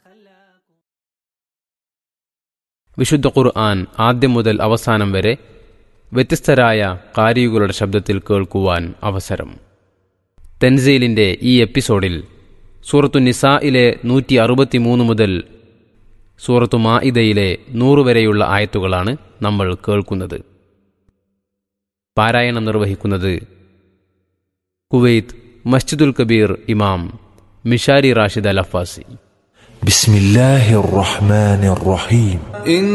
വിശുദ്ധ ഖുർആൻ ആദ്യം മുതൽ അവസാനം വരെ വ്യത്യസ്തരായ കാരികളുടെ ശബ്ദത്തിൽ കേൾക്കുവാൻ അവസരം തെൻസീലിൻ്റെ ഈ എപ്പിസോഡിൽ സൂറത്തു നിസായിലെ നൂറ്റി അറുപത്തിമൂന്ന് മുതൽ സൂറത്തു മാഇദയിലെ നൂറ് വരെയുള്ള ആയത്തുകളാണ് നമ്മൾ കേൾക്കുന്നത് പാരായണം നിർവഹിക്കുന്നത് കുവൈത്ത് മസ്ജിദുൽ കബീർ ഇമാം മിഷാരി റാഷിദ് അൽ അഫാസി بسم الله الرحمن الرحيم